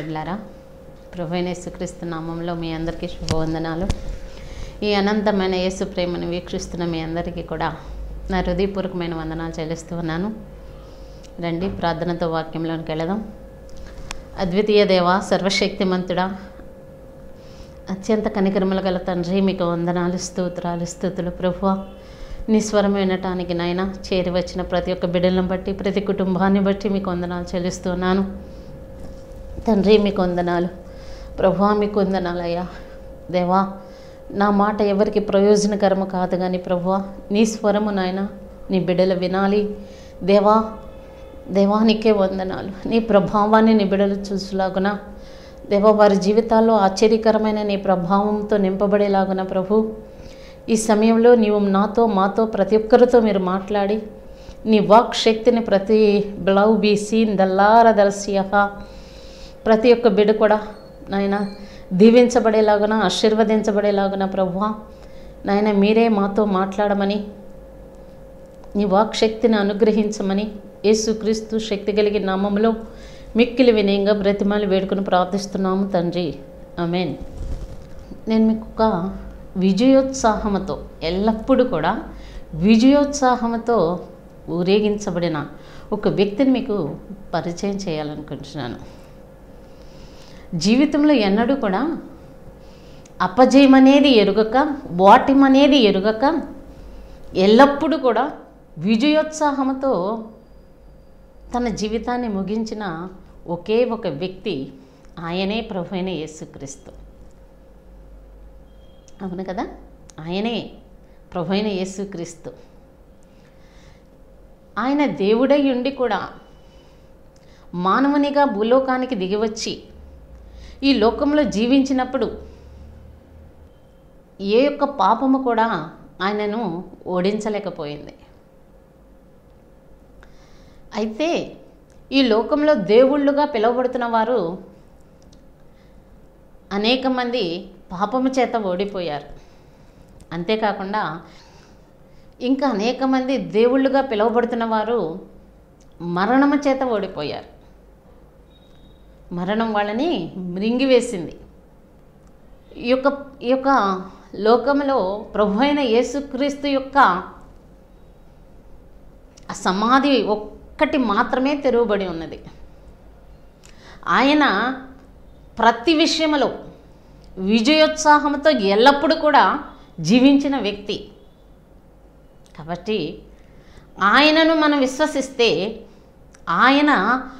బిడ్లారా ప్రభువైన యేసుక్రీస్తు నామంలో మీ అందరికీ శుభవందనాలు ఈ అనంతమైన యేసు ప్రేమను వీక్షిస్తున్న మీ అందరికీ కూడా నా హృదయపూర్వకమైన వందనాలు చెల్లిస్తూ ఉన్నాను రండి ప్రార్థనతో వాక్యంలోనికి వెళదాం అద్వితీయ దేవ సర్వశక్తిమంతుడా అత్యంత కనికరములు గల తండ్రి మీకు వందనాలు స్తోత్రాలు స్థుతులు ప్రభువ నీ స్వరం వినటానికి నాయన చేరి వచ్చిన ప్రతి ఒక్క బిడ్డలను బట్టి ప్రతి కుటుంబాన్ని బట్టి మీకు వందనాలు చెల్లిస్తున్నాను తండ్రి మీకు వందనాలు ప్రభువా మీకు వందనాలయ్యా దేవా నా మాట ఎవరికి ప్రయోజనకరము కాదు కానీ ప్రభువా నీ స్వరము నాయన నీ బిడ్డలు వినాలి దేవా దేవానికే వందనాలు నీ ప్రభావాన్ని నీ బిడ్డలు చూసులాగున దేవా వారి జీవితాల్లో ఆశ్చర్యకరమైన నీ ప్రభావంతో నింపబడేలాగున ప్రభు ఈ సమయంలో నీవు నాతో మాతో ప్రతి ఒక్కరితో మీరు మాట్లాడి నీ వాక్ శక్తిని ప్రతి బ్లౌ బీ సీన్ దల్లార దర్శియహ ప్రతి ఒక్క బిడ్డ కూడా నాయన దీవించబడేలాగున ఆశీర్వదించబడేలాగున ప్రభువ నాయన మీరే మాతో మాట్లాడమని నీ వాక్ శక్తిని అనుగ్రహించమని యేసుక్రీస్తు శక్తి కలిగిన నామంలో మిక్కిలి వినయంగా బ్రతిమాలి వేడుకుని ప్రార్థిస్తున్నాము తండ్రి ఆమెన్ నేను మీకు ఒక విజయోత్సాహంతో ఎల్లప్పుడూ కూడా విజయోత్సాహంతో ఊరేగించబడిన ఒక వ్యక్తిని మీకు పరిచయం చేయాలనుకుంటున్నాను జీవితంలో ఎన్నడూ కూడా అపజయం అనేది ఎరుగక ఓటమనేది ఎరుగక ఎల్లప్పుడూ కూడా విజయోత్సాహంతో తన జీవితాన్ని ముగించిన ఒకే ఒక వ్యక్తి ఆయనే ప్రభు అయిన యేసుక్రీస్తు అవును కదా ఆయనే ప్రభు అయిన యేసుక్రీస్తు ఆయన దేవుడై ఉండి కూడా మానవునిగా భూలోకానికి దిగివచ్చి ఈ లోకంలో జీవించినప్పుడు ఏ యొక్క పాపము కూడా ఆయనను ఓడించలేకపోయింది అయితే ఈ లోకంలో దేవుళ్ళుగా పిలువబడుతున్న వారు అనేక మంది పాపము చేత ఓడిపోయారు అంతేకాకుండా ఇంకా అనేక మంది దేవుళ్ళుగా పిలువబడుతున్న వారు మరణము చేత ఓడిపోయారు మరణం వాళ్ళని మృంగివేసింది ఈ యొక్క ఈ యొక్క లోకంలో ప్రభు అయిన యేసుక్రీస్తు యొక్క ఆ సమాధి ఒక్కటి మాత్రమే తెరువబడి ఉన్నది ఆయన ప్రతి విషయంలో విజయోత్సాహంతో ఎల్లప్పుడూ కూడా జీవించిన వ్యక్తి కాబట్టి ఆయనను మనం విశ్వసిస్తే ఆయన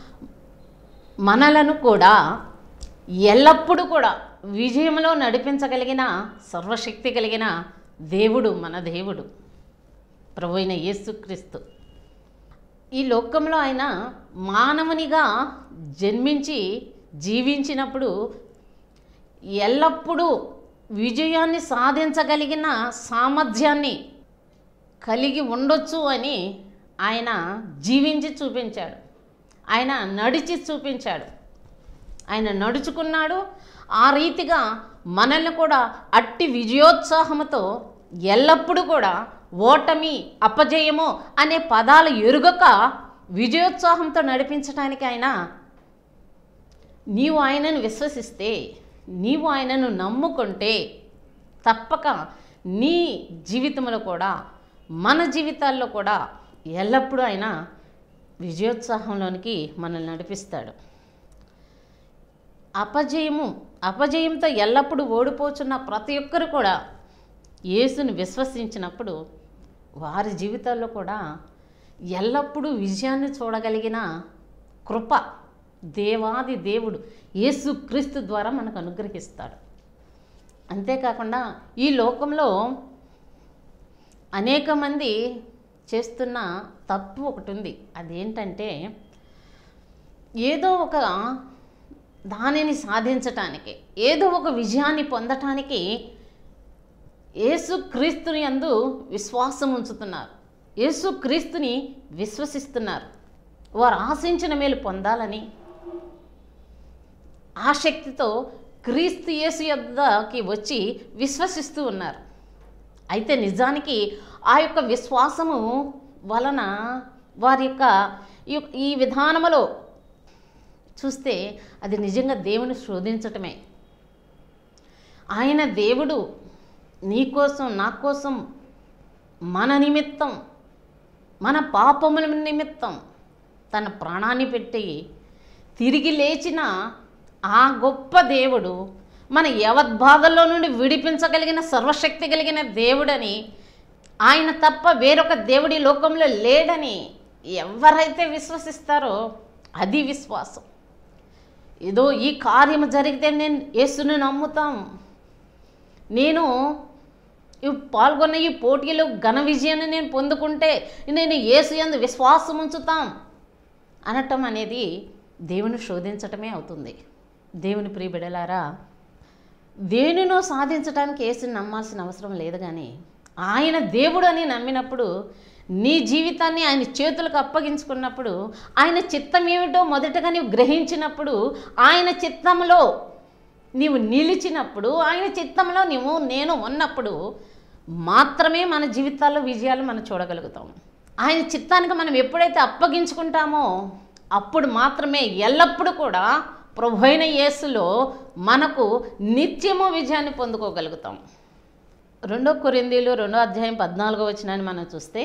మనలను కూడా ఎల్లప్పుడూ కూడా విజయంలో నడిపించగలిగిన సర్వశక్తి కలిగిన దేవుడు మన దేవుడు ప్రభు అయిన యేసుక్రీస్తు ఈ లోకంలో ఆయన మానవునిగా జన్మించి జీవించినప్పుడు ఎల్లప్పుడూ విజయాన్ని సాధించగలిగిన సామర్థ్యాన్ని కలిగి ఉండొచ్చు అని ఆయన జీవించి చూపించాడు ఆయన నడిచి చూపించాడు ఆయన నడుచుకున్నాడు ఆ రీతిగా మనల్ని కూడా అట్టి విజయోత్సాహంతో ఎల్లప్పుడూ కూడా ఓటమి అపజయము అనే పదాలు ఎరుగక విజయోత్సాహంతో నడిపించడానికి ఆయన నీవు ఆయనను విశ్వసిస్తే నీవు ఆయనను నమ్ముకుంటే తప్పక నీ జీవితంలో కూడా మన జీవితాల్లో కూడా ఎల్లప్పుడూ ఆయన విజయోత్సాహంలోనికి మనల్ని నడిపిస్తాడు అపజయము అపజయంతో ఎల్లప్పుడూ ఓడిపోచున్న ప్రతి ఒక్కరు కూడా యేసుని విశ్వసించినప్పుడు వారి జీవితాల్లో కూడా ఎల్లప్పుడూ విజయాన్ని చూడగలిగిన కృప దేవాది దేవుడు యేసు క్రీస్తు ద్వారా మనకు అనుగ్రహిస్తాడు అంతేకాకుండా ఈ లోకంలో అనేక మంది చేస్తున్న తప్పు ఒకటి ఉంది అదేంటంటే ఏదో ఒక దానిని సాధించటానికి ఏదో ఒక విజయాన్ని పొందటానికి యేసుక్రీస్తుని అందు విశ్వాసం ఉంచుతున్నారు యేసుక్రీస్తుని విశ్వసిస్తున్నారు వారు ఆశించిన మేలు పొందాలని ఆ శక్తితో క్రీస్తు యేసు యొద్దకి వచ్చి విశ్వసిస్తూ ఉన్నారు అయితే నిజానికి ఆ యొక్క విశ్వాసము వలన వారి యొక్క ఈ- ఈ విధానములో చూస్తే అది నిజంగా దేవుని శోధించటమే ఆయన దేవుడు నీ కోసం నా కోసం మన నిమిత్తం మన పాపముల నిమిత్తం తన ప్రాణాన్ని పెట్టి తిరిగి లేచిన ఆ గొప్ప దేవుడు మన యవద్బాధల్లో నుండి విడిపించగలిగిన సర్వశక్తి కలిగిన దేవుడని ఆయన తప్ప వేరొక దేవుడి లోకంలో లేడని ఎవరైతే విశ్వసిస్తారో అది విశ్వాసం ఏదో ఈ కార్యం జరిగితే నేను యేసుని నమ్ముతాం నేను ఈ పాల్గొన్న ఈ పోటీలో ఘన విజయాన్ని నేను పొందుకుంటే నేను యేసు యందు విశ్వాసం ఉంచుతాం అనటం అనేది దేవుని శోధించటమే అవుతుంది దేవుని ప్రియబిడలారా దేనినో సాధించడానికి యేసుని నమ్మాల్సిన అవసరం లేదు కానీ ఆయన దేవుడు అని నమ్మినప్పుడు నీ జీవితాన్ని ఆయన చేతులకు అప్పగించుకున్నప్పుడు ఆయన చిత్తం ఏమిటో మొదటగా నీవు గ్రహించినప్పుడు ఆయన చిత్తంలో నీవు నిలిచినప్పుడు ఆయన చిత్తంలో నీవు నేను ఉన్నప్పుడు మాత్రమే మన జీవితాల్లో విజయాలు మనం చూడగలుగుతాం ఆయన చిత్తానికి మనం ఎప్పుడైతే అప్పగించుకుంటామో అప్పుడు మాత్రమే ఎల్లప్పుడూ కూడా ప్రభు అయిన యేసులో మనకు నిత్యము విజయాన్ని పొందుకోగలుగుతాం రెండో కొరిందీలు రెండో అధ్యాయం పద్నాలుగో వచ్చినాన్ని మనం చూస్తే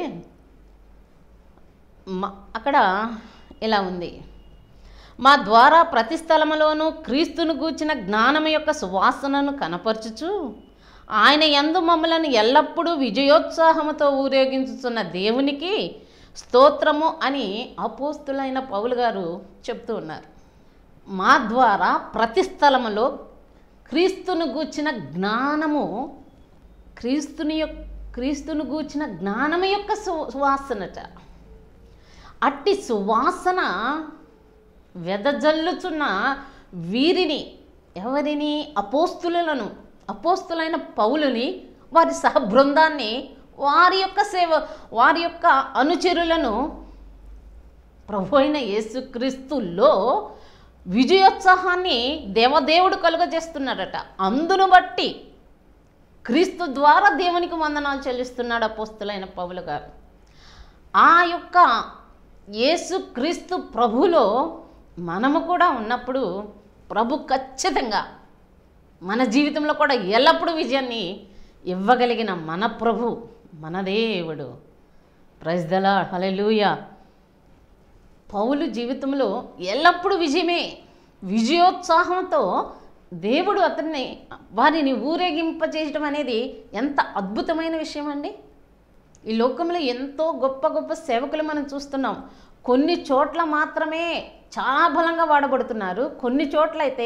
మ- అక్కడ ఇలా ఉంది మా ద్వారా ప్రతి స్థలములోనూ క్రీస్తును గూర్చిన జ్ఞానం యొక్క సువాసనను కనపరచుచు ఆయన యందు మమ్మలను ఎల్లప్పుడూ విజయోత్సాహముతో ఊరేగించుతున్న దేవునికి స్తోత్రము అని అపోస్తులైన పౌలు గారు చెప్తూ ఉన్నారు మా ద్వారా ప్రతి స్థలములో క్రీస్తును గూర్చిన జ్ఞానము క్రీస్తుని యొక్క క్రీస్తును గూర్చిన జ్ఞానము యొక్క సు- సువాసనట అట్టి సువాసన వెదజల్లుచున్న వీరిని ఎవరిని అపోస్తులను అపోస్తులైన పౌలుని వారి సహబృందాన్ని వారి యొక్క సేవ వారి యొక్క అనుచరులను ప్రభు అయిన యేసుక్రీస్తులో విజయోత్సాహాన్ని దేవదేవుడు కలుగజేస్తున్నాడట అందును బట్టి క్రీస్తు ద్వారా దేవునికి వందనాలు చెల్లిస్తున్నాడు అపోస్తులైన పౌలు గారు ఆ యొక్క యేసు క్రీస్తు ప్రభులో మనము కూడా ఉన్నప్పుడు ప్రభు ఖచ్చితంగా మన జీవితంలో కూడా ఎల్లప్పుడూ విజయాన్ని ఇవ్వగలిగిన మన ప్రభు మన దేవుడు ప్రైజ్ దలా హల్లెలూయా పౌలు జీవితంలో ఎల్లప్పుడూ విజయమే విజయోత్సాహంతో దేవుడు అతన్ని వారిని ఊరేగింపజేయడం అనేది ఎంత అద్భుతమైన విషయం అండి ఈ లోకంలో ఎంతో గొప్ప గొప్ప సేవకులు మనం చూస్తున్నాం కొన్ని చోట్ల మాత్రమే చాలా బలంగా వాడబడుతున్నారు కొన్ని చోట్ల అయితే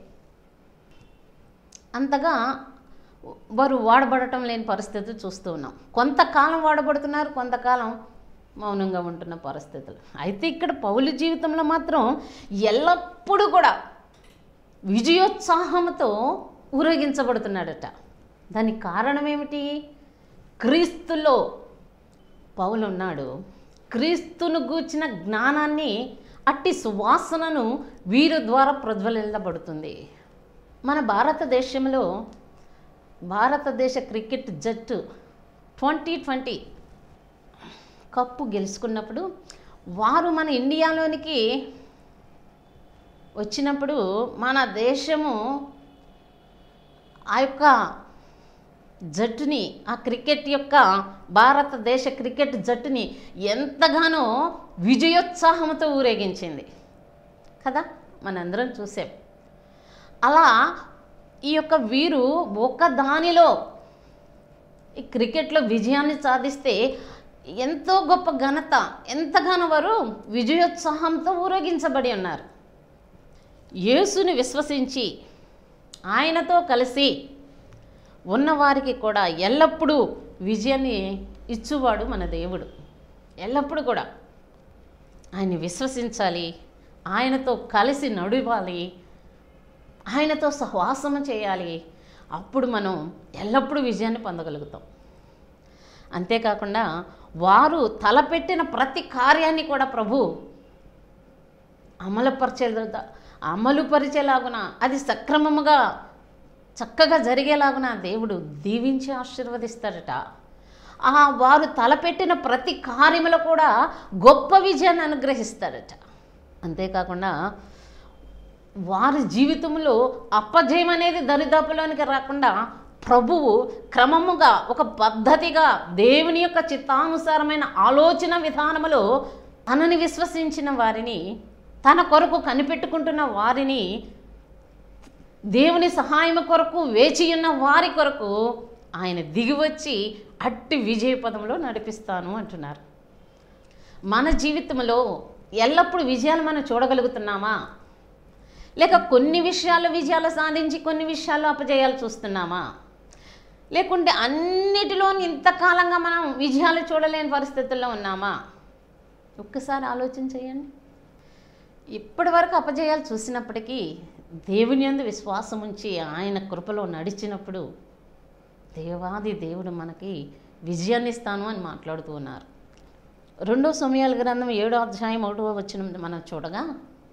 అంతగా వారు వాడబడటం లేని పరిస్థితి చూస్తూ ఉన్నాం కొంతకాలం వాడబడుతున్నారు కొంతకాలం మౌనంగా ఉంటున్న పరిస్థితులు అయితే ఇక్కడ పౌలు జీవితంలో మాత్రం ఎల్లప్పుడూ కూడా విజయోత్సాహంతో ఊరేగించబడుతున్నాడట దానికి కారణం ఏమిటి క్రీస్తులో పౌలు ఉన్నాడు క్రీస్తును గూర్చిన జ్ఞానాన్ని అట్టి సువాసనను వీరి ద్వారా ప్రజ్వలిల్లబడుతుంది మన భారతదేశంలో భారతదేశ క్రికెట్ జట్టు ట్వంటీ ట్వంటీ కప్పు గెలుచుకున్నప్పుడు వారు మన ఇండియాలోనికి వచ్చినప్పుడు మన దేశము ఆ యొక్క జట్టుని ఆ క్రికెట్ యొక్క భారతదేశ క్రికెట్ జట్టుని ఎంతగానో విజయోత్సాహంతో ఊరేగించింది కదా మనందరం చూసాం అలా ఈ యొక్క వీరు ఒక దానిలో ఈ క్రికెట్లో విజయాన్ని సాధిస్తే ఎంతో గొప్ప ఘనత ఎంతగానో వారు విజయోత్సాహంతో ఊరేగించబడి ఉన్నారు యేసుని విశ్వసించి ఆయనతో కలిసి ఉన్నవారికి కూడా ఎల్లప్పుడూ విజయాన్ని ఇచ్చువాడు మన దేవుడు ఎల్లప్పుడూ కూడా ఆయన్ని విశ్వసించాలి ఆయనతో కలిసి నడవాలి ఆయనతో సహవాసము చేయాలి అప్పుడు మనం ఎల్లప్పుడూ విజయాన్ని పొందగలుగుతాం అంతేకాకుండా వారు తలపెట్టిన ప్రతి కార్యాన్ని కూడా ప్రభు అమలుపరిచే అమలు పరిచేలాగున అది సక్రమముగా చక్కగా జరిగేలాగున దేవుడు దీవించి ఆశీర్వదిస్తాడట ఆ వారు తలపెట్టిన ప్రతి కార్యములో కూడా గొప్ప విజయాన్ని అనుగ్రహిస్తాడట అంతేకాకుండా వారి జీవితంలో అప్పజయం అనేది దరిదాపులోనికి రాకుండా ప్రభువు క్రమముగా ఒక పద్ధతిగా దేవుని యొక్క చిత్తానుసారమైన ఆలోచన విధానములో తనని విశ్వసించిన వారిని తన కొరకు కనిపెట్టుకుంటున్న వారిని దేవుని సహాయం కొరకు వేచి ఉన్న వారి కొరకు ఆయన దిగివచ్చి అట్టి విజయ పదంలో నడిపిస్తాను అంటున్నారు మన జీవితంలో ఎల్లప్పుడూ విజయాలు మనం చూడగలుగుతున్నామా లేక కొన్ని విషయాల్లో విజయాలు సాధించి కొన్ని విషయాల్లో అపజయాలు చూస్తున్నామా లేకుంటే అన్నిటిలో ఇంతకాలంగా మనం విజయాలు చూడలేని పరిస్థితుల్లో ఉన్నామా ఒక్కసారి ఆలోచన చేయండి ఇప్పటి వరకు అపజయాలు చూసినప్పటికీ దేవుని యందు విశ్వాసం ఉంచి ఆయన కృపలో నడిచినప్పుడు దేవాది దేవుడు మనకి విజయాన్ని ఇస్తాను అని మాట్లాడుతూ ఉన్నారు రెండో సమయాల గ్రంథం ఏడో అధ్యాయం ఒకటో వచ్చిన మనం చూడగా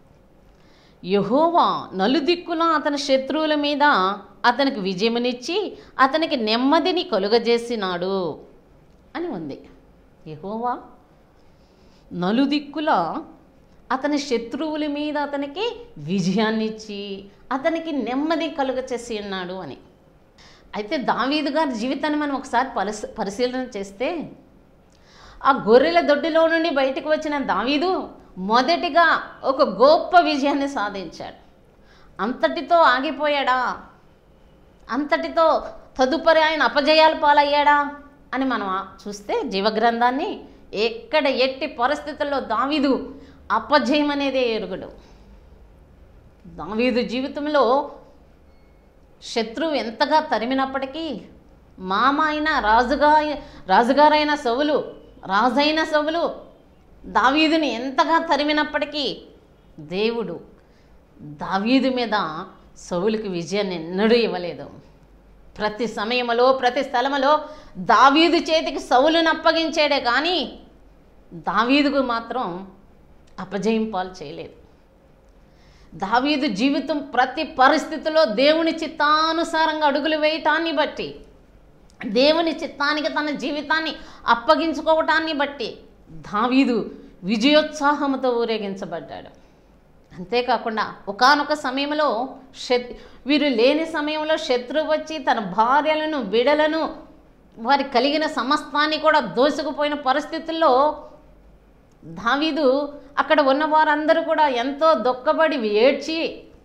యహోవా నలుదిక్కులా అతని శత్రువుల మీద అతనికి విజయమునిచ్చి అతనికి నెమ్మదిని కలుగజేసినాడు అని ఉంది యహోవా నలుదిక్కుల అతని శత్రువుల మీద అతనికి విజయాన్ని ఇచ్చి అతనికి నెమ్మది కలుగచేసి ఉన్నాడు అని అయితే దావీదు గారి జీవితాన్ని మనం ఒకసారి పరిశ పరిశీలన చేస్తే ఆ గొర్రెల దొడ్డిలో నుండి బయటకు వచ్చిన దావీదు మొదటిగా ఒక గొప్ప విజయాన్ని సాధించాడు అంతటితో ఆగిపోయాడా అంతటితో తదుపరి ఆయన అపజయాలు పాలయ్యాడా అని మనం ఆ- చూస్తే జీవగ్రంథాన్ని ఎక్కడ ఎట్టి పరిస్థితుల్లో దావీదు అపజయం అనేదే ఎరుగుడు దావీదు జీవితంలో శత్రువు ఎంతగా తరిమినప్పటికీ మామ అయిన రాజుగా రాజుగారైన సవులు రాజైన సవులు దావీదుని ఎంతగా తరిమినప్పటికీ దేవుడు దావీదు మీద సవులకి విజయాన్ని ఎన్నడూ ఇవ్వలేదు ప్రతి సమయంలో ప్రతి స్థలములో దావీదు చేతికి సవులను అప్పగించాడే కానీ దావీదుకు మాత్రం అపజయం పాలు చేయలేదు దావీదు జీవితం ప్రతి పరిస్థితిలో దేవుని చిత్తానుసారంగా అడుగులు వేయటాన్ని బట్టి దేవుని చిత్తానికి తన జీవితాన్ని అప్పగించుకోవటాన్ని బట్టి దావీదు విజయోత్సాహంతో ఊరేగించబడ్డాడు అంతేకాకుండా ఒకానొక సమయంలో శత్ వీరు లేని సమయంలో శత్రువు వచ్చి తన భార్యలను బిడలను వారి కలిగిన సమస్తాన్ని కూడా దోసుకుపోయిన పరిస్థితుల్లో దావీదు అక్కడ ఉన్న వారందరూ కూడా ఎంతో దుఃఖపడి ఏడ్చి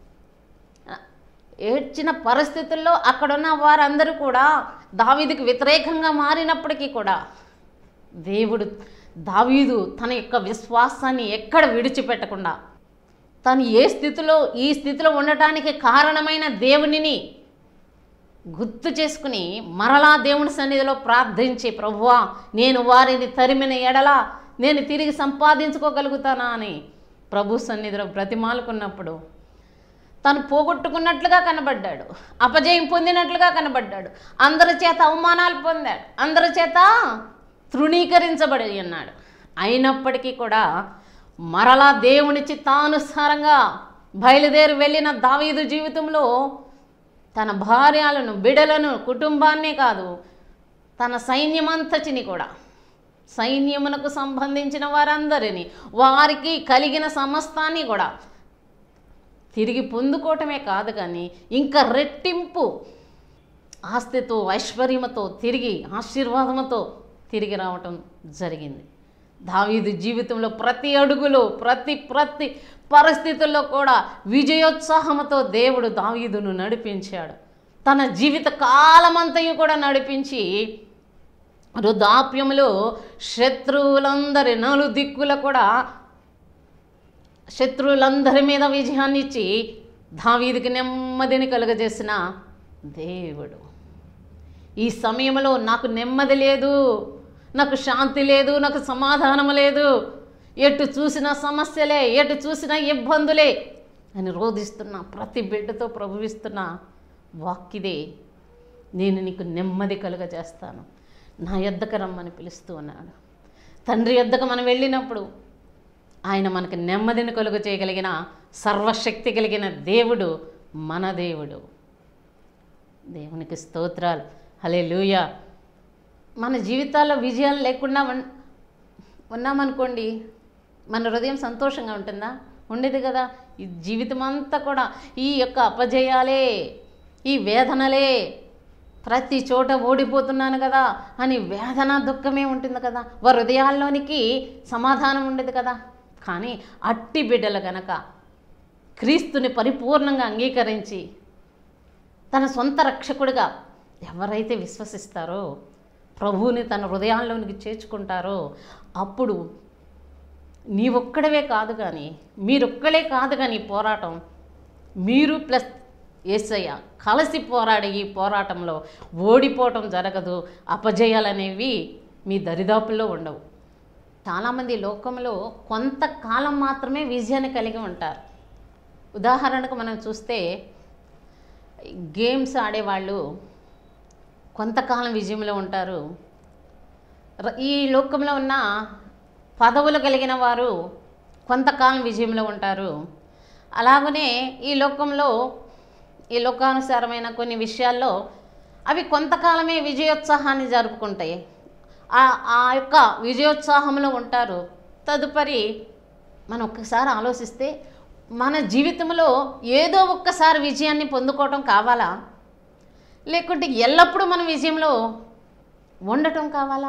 ఏడ్చిన పరిస్థితుల్లో అక్కడున్న వారందరూ కూడా దావీదుకు వ్యతిరేకంగా మారినప్పటికీ కూడా దేవుడు దావీదు తన యొక్క విశ్వాసాన్ని ఎక్కడ విడిచిపెట్టకుండా తను ఏ స్థితిలో ఈ స్థితిలో ఉండటానికి కారణమైన దేవునిని గుర్తు చేసుకుని మరలా దేవుని సన్నిధిలో ప్రార్థించి ప్రభువా నేను వారిని తరిమిన ఎడల నేను తిరిగి సంపాదించుకోగలుగుతానా అని ప్రభు సన్నిధిలో బ్రతిమాలుకున్నప్పుడు తను పోగొట్టుకున్నట్లుగా కనబడ్డాడు అపజయం పొందినట్లుగా కనబడ్డాడు అందరి చేత అవమానాలు పొందాడు అందరి చేత తృణీకరించబడి ఉన్నాడు అయినప్పటికీ కూడా మరలా దేవుని చిత్తానుసారంగా బయలుదేరి వెళ్ళిన దావీదు జీవితంలో తన భార్యలను బిడలను కుటుంబాన్నే కాదు తన సైన్యమంతటిని కూడా సైన్యమునకు సంబంధించిన వారందరినీ వారికి కలిగిన సమస్తాన్ని కూడా తిరిగి పొందుకోవటమే కాదు కానీ ఇంకా రెట్టింపు ఆస్తితో ఐశ్వర్యముతో తిరిగి ఆశీర్వాదముతో తిరిగి రావటం జరిగింది దావీదు జీవితంలో ప్రతి అడుగులో ప్రతి ప్రతి పరిస్థితుల్లో కూడా విజయోత్సాహంతో దేవుడు దావీదును నడిపించాడు తన జీవిత కాలమంతయు కూడా నడిపించి వృద్ధాప్యములో శత్రువులందరి నలు దిక్కుల కూడా శత్రువులందరి మీద విజయాన్ని ఇచ్చి దావీదికి నెమ్మదిని కలుగజేసిన దేవుడు ఈ సమయంలో నాకు నెమ్మది లేదు నాకు శాంతి లేదు నాకు సమాధానం లేదు ఎటు చూసిన సమస్యలే ఎటు చూసిన ఇబ్బందులే అని రోధిస్తున్న ప్రతి బిడ్డతో ప్రభువిస్తున్న వాక్కిదే నేను నీకు నెమ్మది కలుగజేస్తాను నా యొద్దకు రమ్మని పిలుస్తూ ఉన్నాడు తండ్రి యొద్దకు మనం వెళ్ళినప్పుడు ఆయన మనకు నెమ్మదిని కలుగు చేయగలిగిన సర్వశక్తి కలిగిన దేవుడు మన దేవుడు దేవునికి స్తోత్రాలు హలే మన జీవితాల్లో విజయాలు లేకుండా ఉన్- ఉన్నామనుకోండి మన హృదయం సంతోషంగా ఉంటుందా ఉండేది కదా ఈ జీవితం అంతా కూడా ఈ యొక్క అపజయాలే ఈ వేదనలే ప్రతి చోట ఓడిపోతున్నాను కదా అని వేదన దుఃఖమే ఉంటుంది కదా వారి హృదయాల్లోనికి సమాధానం ఉండదు కదా కానీ అట్టి బిడ్డలు గనక క్రీస్తుని పరిపూర్ణంగా అంగీకరించి తన సొంత రక్షకుడిగా ఎవరైతే విశ్వసిస్తారో ప్రభువుని తన హృదయాల్లోనికి చేర్చుకుంటారో అప్పుడు నీ ఒక్కడవే కాదు కానీ మీరొక్కడే కాదు కానీ ఈ పోరాటం మీరు ప్లస్ ఏసయ్య కలిసి పోరాడే ఈ పోరాటంలో ఓడిపోవటం జరగదు అపజయాలనేవి మీ దరిదాపుల్లో ఉండవు చాలామంది లోకంలో కొంతకాలం మాత్రమే విజయాన్ని కలిగి ఉంటారు ఉదాహరణకు మనం చూస్తే గేమ్స్ ఆడేవాళ్ళు కొంతకాలం విజయంలో ఉంటారు ర- ఈ లోకంలో ఉన్న పదవులు కలిగిన వారు కొంతకాలం విజయంలో ఉంటారు అలాగనే ఈ లోకంలో ఈ లోకానుసారమైన కొన్ని విషయాల్లో అవి కొంతకాలమే విజయోత్సాహాన్ని జరుపుకుంటాయి ఆ ఆ యొక్క విజయోత్సాహంలో ఉంటారు తదుపరి మనం ఒక్కసారి ఆలోచిస్తే మన జీవితంలో ఏదో ఒక్కసారి విజయాన్ని పొందుకోవటం కావాలా లేకుంటే ఎల్లప్పుడూ మనం విజయంలో ఉండటం కావాలా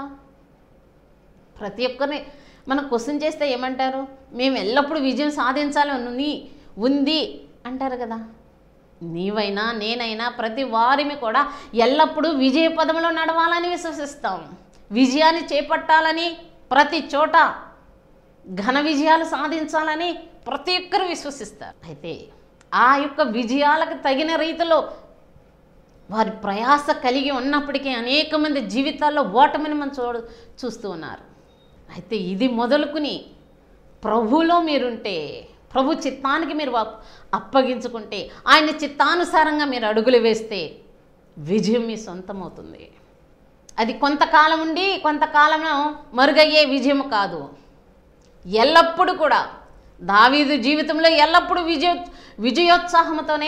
ప్రతి ఒక్కరిని మనం క్వశ్చన్ చేస్తే ఏమంటారు మేము ఎల్లప్పుడూ విజయం సాధించాలని ఉంది ఉంది అంటారు కదా నీవైనా నేనైనా ప్రతి వారిని కూడా ఎల్లప్పుడూ విజయ పదంలో నడవాలని విశ్వసిస్తాం విజయాన్ని చేపట్టాలని ప్రతి చోట ఘన విజయాలు సాధించాలని ప్రతి ఒక్కరు విశ్వసిస్తారు అయితే ఆ యొక్క విజయాలకు తగిన రీతిలో వారి ప్రయాస కలిగి ఉన్నప్పటికీ అనేక మంది జీవితాల్లో ఓటమిని మనం చూడ చూస్తూ ఉన్నారు అయితే ఇది మొదలుకుని ప్రభువులో మీరుంటే ప్రభు చిత్తానికి మీరు అప్- అప్పగించుకుంటే ఆయన చిత్తానుసారంగా మీరు అడుగులు వేస్తే విజయం మీ సొంతమవుతుంది అది కొంతకాలం ఉండి కొంతకాలంలో మరుగయ్యే విజయం కాదు ఎల్లప్పుడూ కూడా దావీదు జీవితంలో ఎల్లప్పుడూ విజయ విజయోత్సాహంతోనే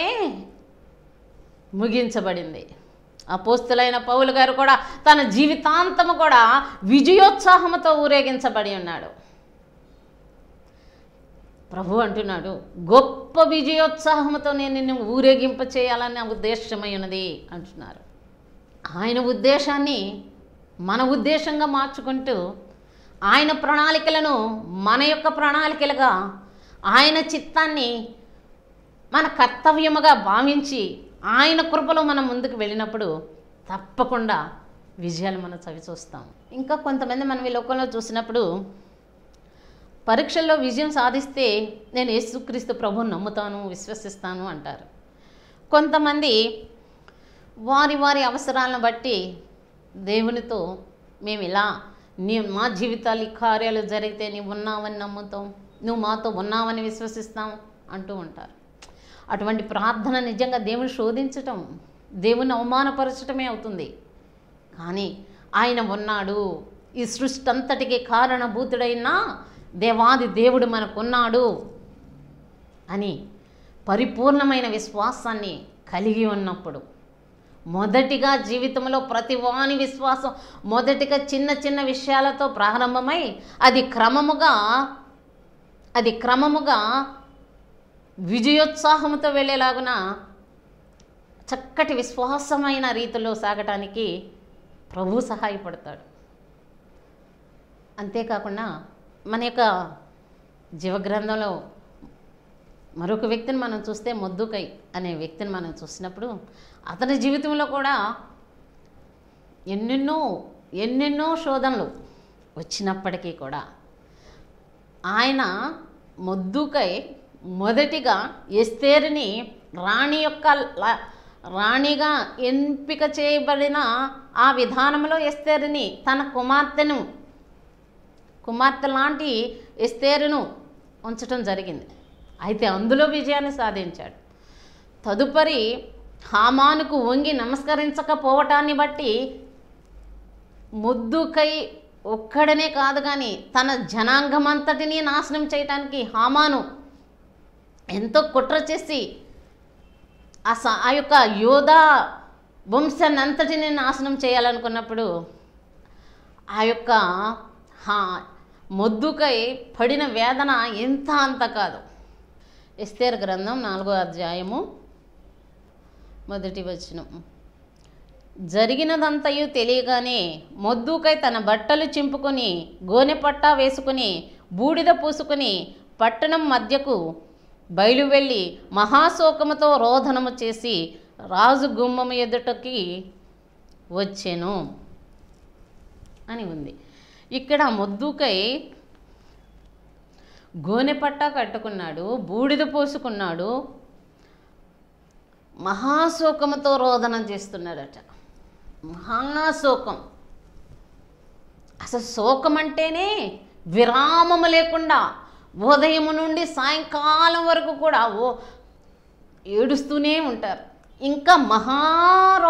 ముగించబడింది అపోస్తులైన పౌలు గారు కూడా తన జీవితాంతము కూడా విజయోత్సాహంతో ఊరేగించబడి ఉన్నాడు ప్రభు అంటున్నాడు గొప్ప విజయోత్సాహంతో నేను నిన్ను ఊరేగింప చేయాలని ఉద్దేశమై ఉన్నది అంటున్నారు ఆయన ఉద్దేశాన్ని మన ఉద్దేశంగా మార్చుకుంటూ ఆయన ప్రణాళికలను మన యొక్క ప్రణాళికలుగా ఆయన చిత్తాన్ని మన కర్తవ్యముగా భావించి ఆయన కృపలో మనం ముందుకు వెళ్ళినప్పుడు తప్పకుండా విజయాలు మనం చవి చూస్తాం ఇంకా కొంతమంది మనం ఈ లోకంలో చూసినప్పుడు పరీక్షల్లో విజయం సాధిస్తే నేను యేసుక్రీస్తు ప్రభువుని నమ్ముతాను విశ్వసిస్తాను అంటారు కొంతమంది వారి వారి అవసరాలను బట్టి దేవునితో మేము ఇలా నీ మా జీవితాలు ఈ కార్యాలు జరిగితే నీవు ఉన్నావని నమ్ముతాం నువ్వు మాతో ఉన్నావని విశ్వసిస్తాం అంటూ ఉంటారు అటువంటి ప్రార్థన నిజంగా దేవుని శోధించటం దేవుని అవమానపరచటమే అవుతుంది కానీ ఆయన ఉన్నాడు ఈ సృష్టి అంతటికి కారణభూతుడైన దేవాది దేవుడు మనకున్నాడు అని పరిపూర్ణమైన విశ్వాసాన్ని కలిగి ఉన్నప్పుడు మొదటిగా జీవితంలో ప్రతి వాని విశ్వాసం మొదటిగా చిన్న చిన్న విషయాలతో ప్రారంభమై అది క్రమముగా అది క్రమముగా విజయోత్సాహంతో వెళ్ళేలాగున చక్కటి విశ్వాసమైన రీతిలో సాగటానికి ప్రభు సహాయపడతాడు అంతేకాకుండా మన యొక్క జీవగ్రంథంలో మరొక వ్యక్తిని మనం చూస్తే మొద్దుకై అనే వ్యక్తిని మనం చూసినప్పుడు అతని జీవితంలో కూడా ఎన్నెన్నో ఎన్నెన్నో శోధనలు వచ్చినప్పటికీ కూడా ఆయన మొద్దుకై మొదటిగా ఎస్తేరుని రాణి యొక్క ల- రాణిగా ఎంపిక చేయబడిన ఆ విధానంలో ఎస్తేరుని తన కుమార్తెను కుమార్తె లాంటి ఎస్తేరును ఉంచటం జరిగింది అయితే అందులో విజయాన్ని సాధించాడు తదుపరి హామానుకు వంగి నమస్కరించకపోవటాన్ని బట్టి ముద్దుకై ఒక్కడనే కాదు కానీ తన జనాంగమంతటినీ నాశనం చేయటానికి హామాను ఎంతో కుట్ర చేసి ఆ స ఆ యొక్క యోధా వంశాన్ని అంతటిని నాశనం చేయాలనుకున్నప్పుడు ఆ యొక్క హా మొద్దుకై పడిన వేదన ఎంత అంత కాదు ఎస్తేర్ గ్రంథం నాలుగో అధ్యాయము మొదటి వచనం జరిగినదంతయు తెలియగానే మొద్దుకై తన బట్టలు చింపుకొని గోనె పట్టా వేసుకుని బూడిద పూసుకుని పట్టణం మధ్యకు బయలు వెళ్ళి మహాశోకముతో రోదనము చేసి రాజు గుమ్మము ఎదుటకి వచ్చెను అని ఉంది ఇక్కడ మొద్దుకై గోనె పట్టా కట్టుకున్నాడు బూడిద పోసుకున్నాడు మహాశోకముతో రోదనం చేస్తున్నాడట మహాశోకం అసలు శోకం అంటేనే విరామము లేకుండా ఉదయం నుండి సాయంకాలం వరకు కూడా ఓ ఏడుస్తూనే ఉంటారు ఇంకా మహారో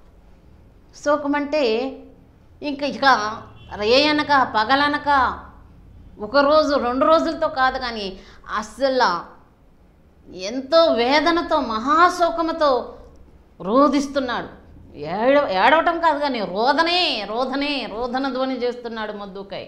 శోకం అంటే ఇంకా ఇక రేయనక పగలనక ఒక రోజు రెండు రోజులతో కాదు కానీ అస్సలు ఎంతో వేదనతో మహాశోకముతో రోధిస్తున్నాడు ఏడ ఏడవటం కాదు కానీ రోదనే రోదనే రోదన ధ్వని చేస్తున్నాడు మొద్దుకై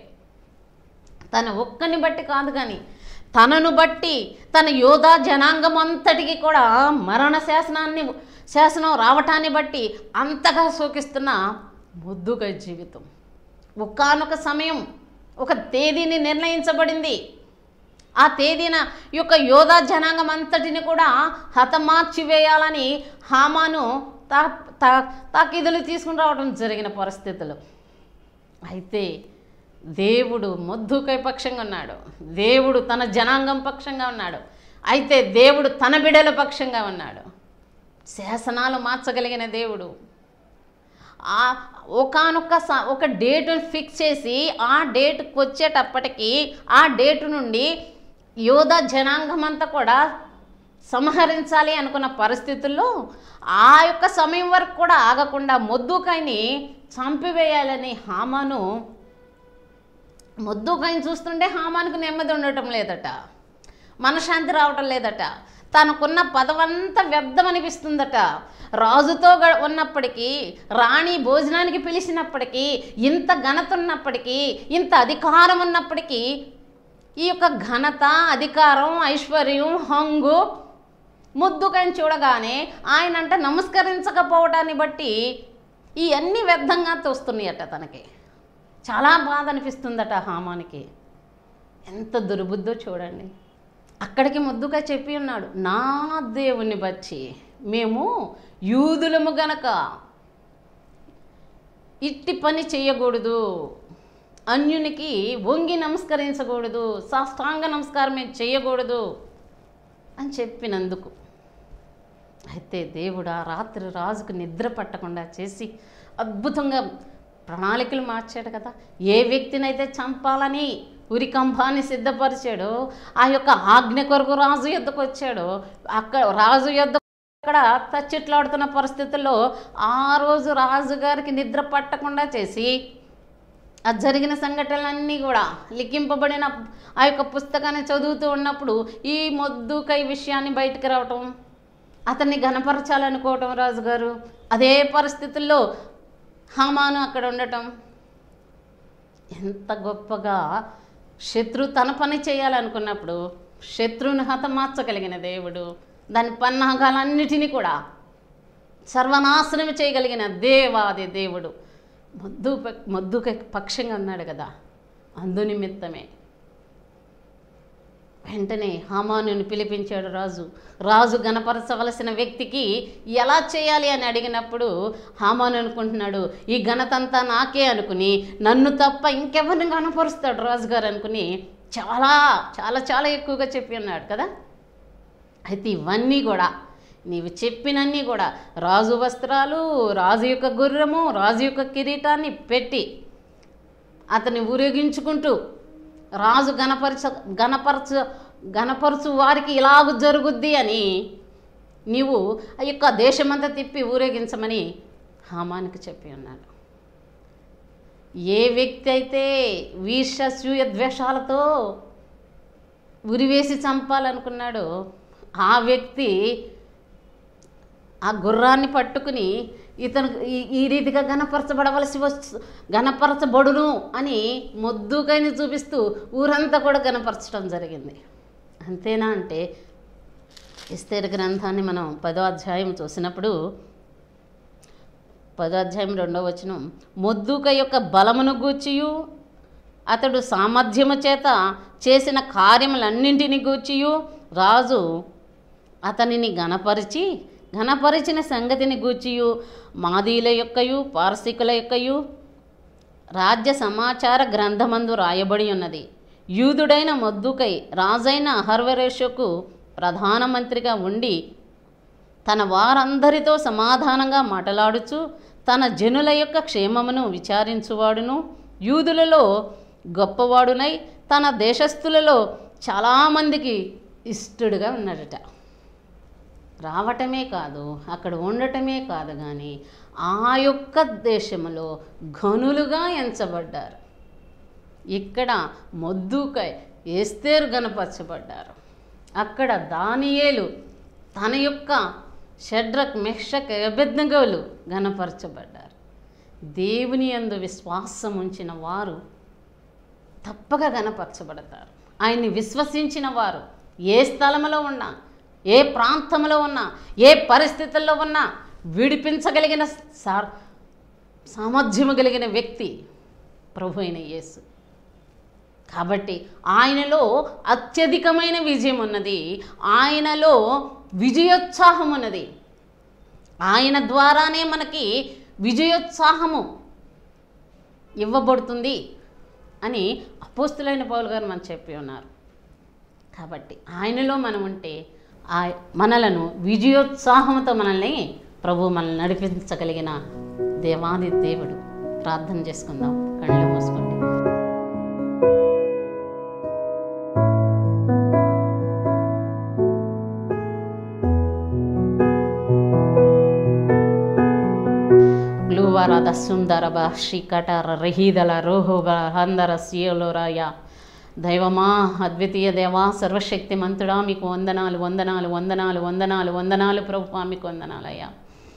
తన ఒక్కని బట్టి కాదు కానీ తనను బట్టి తన యోధా జనాంగం అంతటికి కూడా మరణ శాసనాన్ని శాసనం రావటాన్ని బట్టి అంతగా శోకిస్తున్న మొద్దుకై జీవితం ఒకానొక సమయం ఒక తేదీని నిర్ణయించబడింది ఆ తేదీన ఈ యొక్క యోధా జనాంగం అంతటిని కూడా హతమార్చివేయాలని హామాను తా తా తాకీదులు తీసుకుని రావడం జరిగిన పరిస్థితులు అయితే దేవుడు మొద్దుకై పక్షంగా ఉన్నాడు దేవుడు తన జనాంగం పక్షంగా ఉన్నాడు అయితే దేవుడు తన బిడల పక్షంగా ఉన్నాడు శాసనాలు మార్చగలిగిన దేవుడు ఆ ఒకనొక స ఒక డేటును ఫిక్స్ చేసి ఆ డేట్కి వచ్చేటప్పటికి ఆ డేటు నుండి యోధ జనాంగం అంతా కూడా సంహరించాలి అనుకున్న పరిస్థితుల్లో ఆ యొక్క సమయం వరకు కూడా ఆగకుండా మొద్దుకాయని చంపివేయాలని హామాను మొద్దుకాయని చూస్తుంటే హామానికి నెమ్మది ఉండటం లేదట మనశ్శాంతి రావటం లేదట తనకున్న పదవంతా వ్యర్థం అనిపిస్తుందట రాజుతో గ- ఉన్నప్పటికీ రాణి భోజనానికి పిలిచినప్పటికీ ఇంత ఘనత ఉన్నప్పటికీ ఇంత అధికారం ఉన్నప్పటికీ ఈ యొక్క ఘనత అధికారం ఐశ్వర్యం హంగు ముద్దుకని చూడగానే ఆయన అంటే నమస్కరించకపోవడాన్ని బట్టి ఈ అన్ని వ్యర్థంగా తోస్తున్నాయట తనకి చాలా బాధ అనిపిస్తుందట హామానికి ఎంత దుర్బుద్ధో చూడండి అక్కడికి ముద్దుగా చెప్పి ఉన్నాడు నా దేవుని బట్టి మేము యూదులము గనక ఇట్టి పని చేయకూడదు అన్యునికి వంగి నమస్కరించకూడదు సాష్టాంగ నమస్కారం మేము చేయకూడదు అని చెప్పినందుకు అయితే దేవుడు ఆ రాత్రి రాజుకు నిద్ర పట్టకుండా చేసి అద్భుతంగా ప్రణాళికలు మార్చాడు కదా ఏ వ్యక్తినైతే చంపాలని ఉరికంభాన్ని సిద్ధపరిచాడో ఆ యొక్క ఆజ్ఞ కొరకు రాజు యొద్దకు వచ్చాడో అక్కడ రాజు యొద్ద అక్కడ తచ్చిట్లాడుతున్న పరిస్థితుల్లో ఆ రోజు రాజుగారికి నిద్ర పట్టకుండా చేసి ఆ జరిగిన సంఘటనలన్నీ కూడా లిఖింపబడిన ఆ యొక్క పుస్తకాన్ని చదువుతూ ఉన్నప్పుడు ఈ మొద్దుకై విషయాన్ని బయటకు రావటం అతన్ని ఘనపరచాలనుకోవటం రాజుగారు అదే పరిస్థితుల్లో హామాను అక్కడ ఉండటం ఎంత గొప్పగా శత్రు తన పని చేయాలనుకున్నప్పుడు శత్రువుని హతమార్చగలిగిన దేవుడు దాని పన్నాగాలన్నిటినీ కూడా సర్వనాశనం చేయగలిగిన దేవాది దేవుడు మొద్దు మొద్దుక పక్షంగా ఉన్నాడు కదా అందు నిమిత్తమే వెంటనే హామానుని పిలిపించాడు రాజు రాజు గణపరచవలసిన వ్యక్తికి ఎలా చేయాలి అని అడిగినప్పుడు హామాను అనుకుంటున్నాడు ఈ ఘనతంతా నాకే అనుకుని నన్ను తప్ప ఇంకెవరిని గణపరుస్తాడు రాజుగారు అనుకుని చాలా చాలా చాలా ఎక్కువగా చెప్పి ఉన్నాడు కదా అయితే ఇవన్నీ కూడా నీవు చెప్పినన్నీ కూడా రాజు వస్త్రాలు రాజు యొక్క గుర్రము రాజు యొక్క కిరీటాన్ని పెట్టి అతన్ని ఊరేగించుకుంటూ రాజు గణపరచ గణపరచ గణపరచు వారికి ఇలాగ జరుగుద్ది అని నీవు ఆ యొక్క దేశమంతా తిప్పి ఊరేగించమని హామానికి చెప్పి ఉన్నాడు ఏ వ్యక్తి అయితే వీర్షసూయ ద్వేషాలతో ఉరివేసి చంపాలనుకున్నాడో ఆ వ్యక్తి ఆ గుర్రాన్ని పట్టుకుని ఇతను ఈ ఈ రీతిగా గణపరచబడవలసి వచ్చు గణపరచబడును అని మొద్దుకైని చూపిస్తూ ఊరంతా కూడా గణపరచడం జరిగింది అంతేనా అంటే ఇస్తేరు గ్రంథాన్ని మనం పదో అధ్యాయం చూసినప్పుడు పదో అధ్యాయం రెండో వచనం మొద్దుక యొక్క బలమును గూర్చియు అతడు సామర్థ్యము చేత చేసిన కార్యములన్నింటిని గూర్చియు రాజు అతనిని గణపరిచి ఘనపరిచిన సంగతిని గూర్చియు మాదీల యొక్కయు పారసికుల యొక్కయు రాజ్య సమాచార గ్రంథమందు రాయబడి ఉన్నది యూదుడైన మొద్దుకై రాజైన అహర్వరేషకు ప్రధానమంత్రిగా ఉండి తన వారందరితో సమాధానంగా మాట్లాడుచు తన జనుల యొక్క క్షేమమును విచారించువాడును యూదులలో గొప్పవాడునై తన దేశస్థులలో చాలామందికి ఇష్టడుగా ఉన్నాడట రావటమే కాదు అక్కడ ఉండటమే కాదు కానీ ఆ యొక్క దేశంలో ఘనులుగా ఎంచబడ్డారు ఇక్కడ మొద్దుకై ఏస్తేరు గనపరచబడ్డారు అక్కడ దానియేలు తన యొక్క షడ్రక్ మెషక్ అభ్యర్థగవులు గనపరచబడ్డారు దేవుని యందు విశ్వాసం ఉంచిన వారు తప్పక గనపరచబడతారు ఆయన్ని విశ్వసించిన వారు ఏ స్థలంలో ఉన్నా ఏ ప్రాంతంలో ఉన్నా ఏ పరిస్థితుల్లో ఉన్నా విడిపించగలిగిన సా సామర్థ్యము కలిగిన వ్యక్తి ప్రభు అయిన యేసు కాబట్టి ఆయనలో అత్యధికమైన విజయం ఉన్నది ఆయనలో విజయోత్సాహం ఉన్నది ఆయన ద్వారానే మనకి విజయోత్సాహము ఇవ్వబడుతుంది అని అపోస్తులైన పౌలు గారు మనం చెప్పి ఉన్నారు కాబట్టి ఆయనలో మనం ఉంటే ఆ మనలను విజయోత్సాహంతో మనల్ని ప్రభు మనల్ని నడిపించగలిగిన దేవాది దేవుడు ప్రార్థన చేసుకుందాం కళ్ళు మూసుకోండి గ్లూవారాద సుందరబ శ్రీకటర రహీదల రోహోబ హందర సియోలోరాయ దైవమా అద్వితీయ దేవా సర్వశక్తిమంతుడా మీకు వందనాలు వందనాలు వందనాలు వందనాలు వందనాలు ప్రభు మీకు వందనాలయ్యా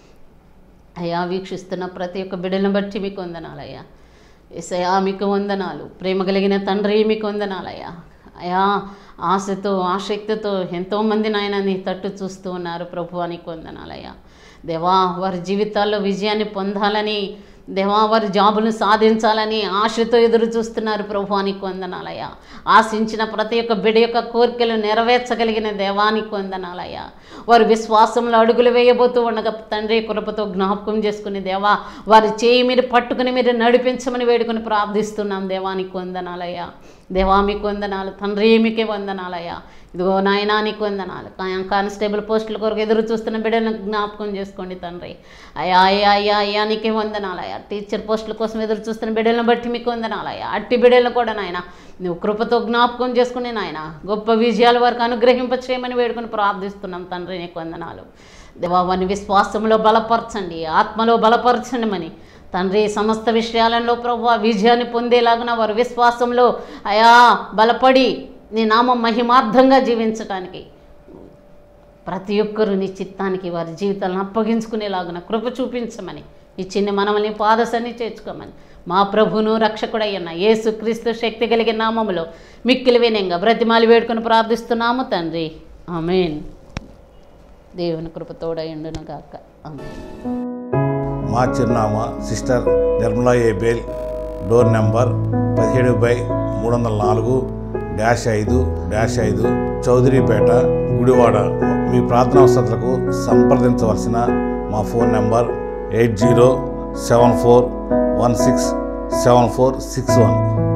అయ్యా వీక్షిస్తున్న ప్రతి ఒక్క బిడ్డలను బట్టి మీకు వందనాలయ్యా ఎసయా మీకు వందనాలు ప్రేమ కలిగిన తండ్రి మీకు వందనాలయ్యా అయా ఆశతో ఆసక్తితో ఎంతోమంది నాయన నీ తట్టు చూస్తూ ఉన్నారు ప్రభు నీకు వందనాలయ్యా దేవా వారి జీవితాల్లో విజయాన్ని పొందాలని దేవా వారి జాబులు సాధించాలని ఆశతో ఎదురు చూస్తున్నారు ప్రభువానికి వందనాలయ్యా ఆశించిన ప్రతి ఒక్క బిడ యొక్క కోరికలు నెరవేర్చగలిగిన దేవానికి వందనాలయ్యా వారు విశ్వాసంలో అడుగులు వేయబోతూ ఉండగా తండ్రి కృపతో జ్ఞాపకం చేసుకుని దేవా వారి చేయి మీరు పట్టుకుని మీరు నడిపించమని వేడుకొని ప్రార్థిస్తున్నాం దేవానికి వందనాలయ్యా దేవా మీకు వందనాలు తండ్రి మీకే వందనాలయ్యా ఇదిగో నాయనా నీకు వందనాలు కా- కానిస్టేబుల్ పోస్టుల కొరకు ఎదురు చూస్తున్న బిడ్డలను జ్ఞాపకం చేసుకోండి తండ్రి అయ్యా అయ్యా అయ్యా అయ్యా నీకే వందనాలయ్యా టీచర్ పోస్టుల కోసం ఎదురు చూస్తున్న బిడ్డలను బట్టి మీకు వందనాలయ్యా అట్టి బిడ్డలను కూడా నాయన నువ్వు కృపతో జ్ఞాపకం చేసుకుని నాయన గొప్ప విజయాల వరకు అనుగ్రహింప చేయమని వేడుకొని ప్రార్థిస్తున్నాం తండ్రి నీకు వందనాలు దేవా వారిని విశ్వాసంలో బలపరచండి ఆత్మలో బలపరచండి మని తండ్రి సమస్త విషయాలలో ప్రభు విజయాన్ని పొందేలాగున వారు విశ్వాసంలో అయా బలపడి నీ నామం మహిమార్థంగా జీవించటానికి ప్రతి ఒక్కరూ నీ చిత్తానికి వారి జీవితాలను అప్పగించుకునేలాగున కృప చూపించమని ఈ చిన్న మనల్ని పాదసని చేర్చుకోమని మా ప్రభును రక్షకుడయ్యన్న యేసుక్రీస్తు శక్తి కలిగిన నామములో మిక్కిలి వినంగా బ్రతిమాలి వేడుకొని ప్రార్థిస్తున్నాము తండ్రి ఆమెన్ దేవుని కృప తోడయుండును గాక ఆమెన్ మా చిరునామా sister Nirmala Abel door number పదిహేడు బై మూడు వందల నాలుగు డాష్ ఐదు డాష్ ఐదు చౌదరిపేట గుడివాడ మీ ప్రార్థనా వసతులకు సంప్రదించవలసిన మా phone number eight zero seven four one six seven four six one